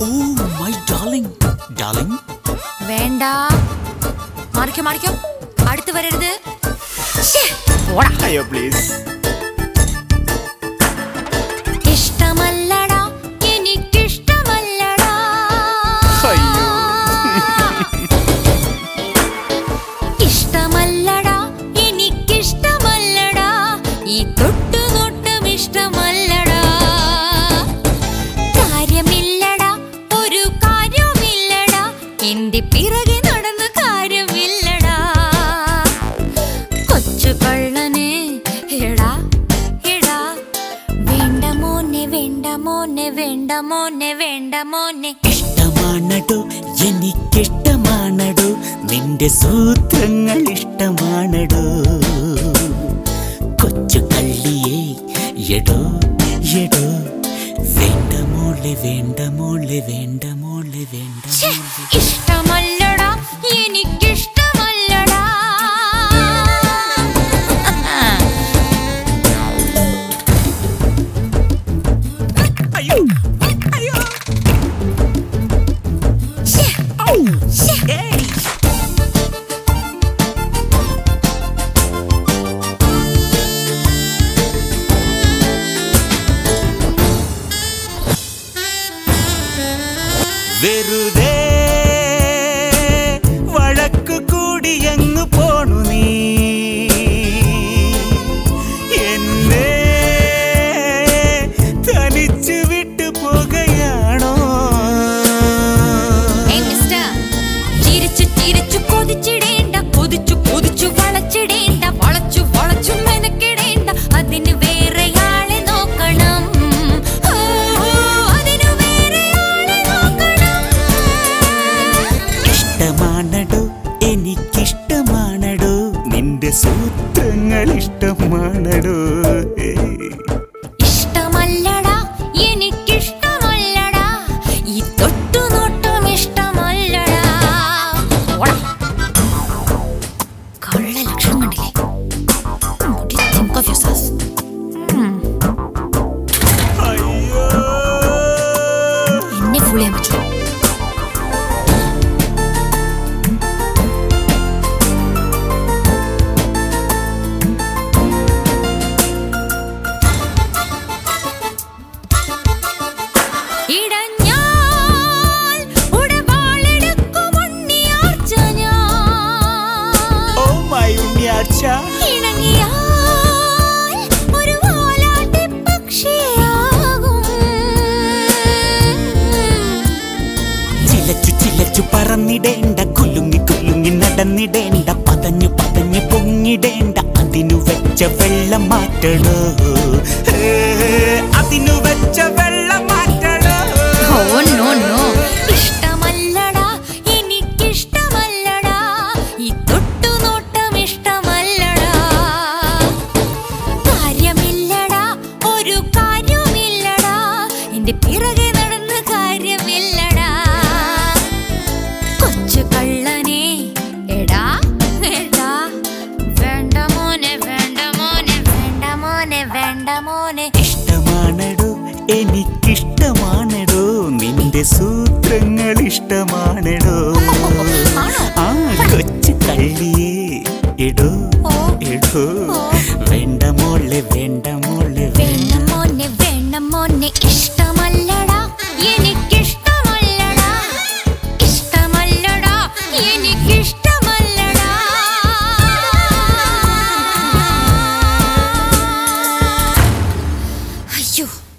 Oh my darling darling വേണ്ട മാറിക്കോ മാറിക്കോ അടുത്ത് വരരുത് ശ്ശേ, പോടാ. അയ്യോ പ്ലീസ് ഇഷ്ടമല്ലടാ എനിക്കിഷ്ടമല്ലടാ അയ്യോ. ഇഷ്ടമല്ലടാ എനിക്കിഷ്ടമല്ലടാ ഈ തൊട്ടുനോട്ടം ഇഷ്ടമല്ലടാ കാര്യമില്ലടാ ഒരു കാര്യമില്ലടാ എന്റെ പിറകെ നടന്ന് കാര്യമില്ലടാ കൊച്ചു കള്ളനെ എടാ എടാ വേണ്ട മോനെ വേണ്ട മോനെ വേണ്ട മോനെ വേണ്ട മോനെ ഇഷ്ടമാണടോ എനിക്കിഷ്ടമാണടോ നിന്റെ സൂത്രങ്ങൾ ഇഷ്ടമാണടോ കൊച്ചു കള്ളിയേ എടോ എടോ വേണ്ട മോളെ വേണ്ട മോളെ വേണ്ട മോളെ വേണ്ട ഛെ, ഇഷ്ടമല്ലടാ എനിക്കിഷ്ടമല്ലടാ അയ്യോ അയ്യോ ഛെ, ഛെ. ഏയ് വെറുതെ വഴക്കു കൂടിയങ്ങു പോണു നീ എന്നെ തനിച്ചു വിട്ടു പോകുകയാണോ ഏയ് മിസ്റ്റർ, ചിരിച്ചു ചിരിച്ചു കൊതിച്ചിടേണ്ട കൊതിച്ചു കൊതിച്ചു വളച്ചിടേണ്ട വളച്ചു വളച്ചു മെനക്കിടേണ്ട അതിന് വേറെ ആളെ നോക്കണം ഓ, അതിന് വേറെ ആളെ നോക്കണം ഇഷ്ടമാണടോ എനിക്കിഷ്ടമാണടോ നിന്റെ സൂത്രങ്ങൾ ഇഷ്ടമാണടോ ഏയ്. ഇഷ്ടമല്ലടാ എനിക്കിഷ്ടമല്ലടാ ഈ തൊട്ടുനോട്ടം ഇഷ്ടമല്ലടാ ഓടാ. കള്ള ലക്ഷണം കണ്ടില്ലേ What do you think of yourself? ഉം, അയ്യോ എന്നെ ഫുൾ ചെയ്യാൻ പറ്റില്ല ഇടഞ്ഞാൽ ഉടവാളെടുക്കും ഉണ്ണിയാർച്ച ഞാൻ. ഓ മൈ ഉണ്ണിയാർച്ച ഇണങ്ങിയാൽ ഒരു വാലാട്ടിപ്പക്ഷിയാകും. ചിലച്ചു ചിലച്ചു പറന്നിടേണ്ട കുലുങ്ങി കുലുങ്ങി നടന്നിടേണ്ട പതഞ്ഞു പതഞ്ഞു പൊങ്ങിടേണ്ട അതിനു വെച്ച വെള്ളം മാറ്റണോ ഏ, അതിനു വെച്ച വെള്ളം മാറ്റണോ Oh, no, no. ഇഷ്ടമല്ലടാ എനിക്കിഷ്ടമല്ലടാ ഈ തൊട്ടുനോട്ടം ഇഷ്ടമല്ലടാ കാര്യമില്ലടാ ഒരു കാര്യമില്ലടാ എന്റെ പിറകെ നടന്ന് കാര്യമില്ലടാ കൊച്ചു കള്ളനെ എടാ എടാ വേണ്ട മോനെ വേണ്ട മോനെ വേണ്ട മോനെ വേണ്ട മോനെ ഇഷ്ടമാണടോ എനിക്കിഷ്ടമാണടോ നിന്റെ സൂത്രങ്ങൾ ഇഷ്ടമാണടോ ആണോ? ആ കൊച്ചു കള്ളിയേ എടോ ഓ. എടോ ഓ. വേണ്ട മോളെ വേണ്ട മോളെ വേണ്ട മോനെ വേണ്ട മോനെ ഇഷ്ടമല്ലടാ എനിക്കിഷ്ടമല്ലടാ ഇഷ്ടമല്ലടാ എനിക്കിഷ്ടമല്ലടാ അയ്യോ